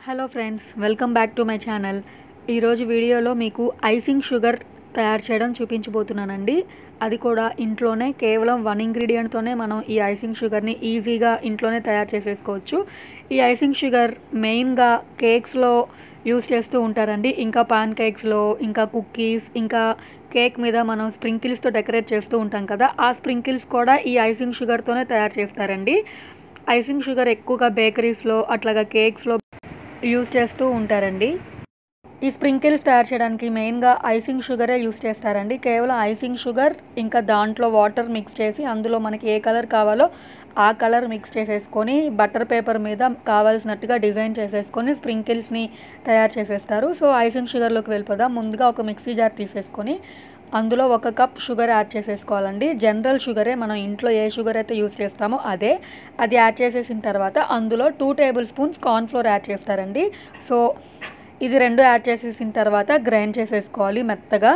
hello friends welcome back to my channel ఈరోజు వీడియోలో మీకు ఐసింగ్ షుగర్ తయారు చేయడం చూపించబోతున్నానండి అది కూడా ఇంట్లోనే కేవలం వన్ ఇంగ్రీడియంట్తోనే మనం ఈ ఐసింగ్ షుగర్ని ఈజీగా ఇంట్లోనే తయారు చేసేసుకోవచ్చు ఈ ఐసింగ్ షుగర్ మెయిన్గా కేక్స్లో యూస్ చేస్తూ ఉంటారండి ఇంకా పాన్ కేక్స్లో ఇంకా కుక్కీస్ ఇంకా కేక్ మీద మనం స్ప్రింకిల్స్తో డెకరేట్ చేస్తూ ఉంటాం కదా ఆ స్ప్రింకిల్స్ కూడా ఈ ఐసింగ్ షుగర్తోనే తయారు చేస్తారండి ఐసింగ్ షుగర్ ఎక్కువగా బేకరీస్లో అట్లాగా కేక్స్లో యూస్ చేస్తూ ఉంటారండి ఈ స్ప్రింకిల్స్ తయారు చేయడానికి మెయిన్గా ఐసింగ్ షుగరే యూస్ చేస్తారండి కేవలం ఐసింగ్ షుగర్ ఇంకా దాంట్లో వాటర్ మిక్స్ చేసి అందులో మనకి ఏ కలర్ కావాలో ఆ కలర్ మిక్స్ చేసేసుకొని బటర్ పేపర్ మీద కావాల్సినట్టుగా డిజైన్ చేసేసుకొని స్ప్రింకిల్స్ని తయారు చేసేస్తారు సో ఐసింగ్ షుగర్లోకి వెళ్ళిపోదాం ముందుగా ఒక మిక్సీ జార్ తీసేసుకొని అందులో ఒక కప్ షుగర్ యాడ్ చేసేసుకోవాలండి జనరల్ షుగరే మనం ఇంట్లో ఏ షుగర్ అయితే యూస్ చేస్తామో అదే అది యాడ్ చేసేసిన తర్వాత అందులో two tablespoons cornflour add చేస్తారండి సో ఇది రెండు యాడ్ చేసేసిన తర్వాత గ్రైండ్ చేసేసుకోవాలి మెత్తగా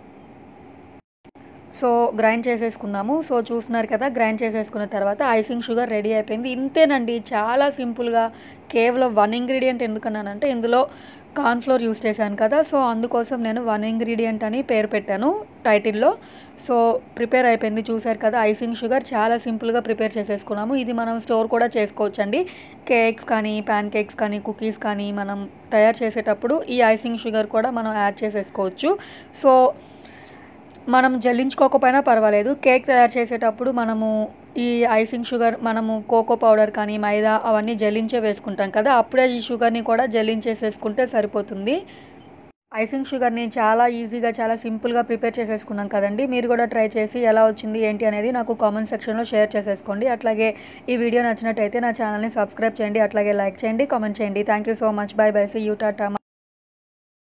సో గ్రైండ్ చేసేసుకుందాము సో చూస్తున్నారు కదా గ్రైండ్ చేసేసుకున్న తర్వాత ఐసింగ్ షుగర్ రెడీ అయిపోయింది ఇంతేనండి చాలా సింపుల్గా కేవలం వన్ ఇంగ్రీడియంట్ ఎందుకన్నానంటే ఇందులో కార్న్ఫ్లోర్ యూస్ చేశాను కదా సో అందుకోసం నేను వన్ ఇంగ్రీడియంట్ అని పేరు పెట్టాను టైటిల్లో సో ప్రిపేర్ అయిపోయింది చూసారు కదా ఐసింగ్ షుగర్ చాలా సింపుల్గా ప్రిపేర్ చేసేసుకున్నాము ఇది మనం స్టోర్ కూడా చేసుకోవచ్చండి కేక్స్ కానీ ప్యాన్ కేక్స్ కానీ కుకీస్ కానీ మనం తయారు చేసేటప్పుడు ఈ ఐసింగ్ షుగర్ కూడా మనం యాడ్ చేసేసుకోవచ్చు సో మనం జల్లించుకోకపోయినా పర్వాలేదు కేక్ తయారు చేసేటప్పుడు మనము ఈ ఐసింగ్ షుగర్ మనము కోకో పౌడర్ కానీ మైదా అవన్నీ జల్లించే వేసుకుంటాం కదా అప్పుడే ఈ షుగర్ని కూడా జల్లించేసేసుకుంటే సరిపోతుంది ఐసింగ్ షుగర్ని చాలా ఈజీగా చాలా సింపుల్గా ప్రిపేర్ చేసేసుకున్నాం కదండి మీరు కూడా ట్రై చేసి ఎలా వచ్చింది ఏంటి అనేది నాకు కామెంట్ సెక్షన్లో షేర్ చేసేసుకోండి అట్లాగే ఈ వీడియో నచ్చినట్టయితే నా ఛానల్ని సబ్స్క్రైబ్ చేయండి అట్లాగే లైక్ చేయండి కామెంట్ చేయండి thank you so much bye bye see you Tata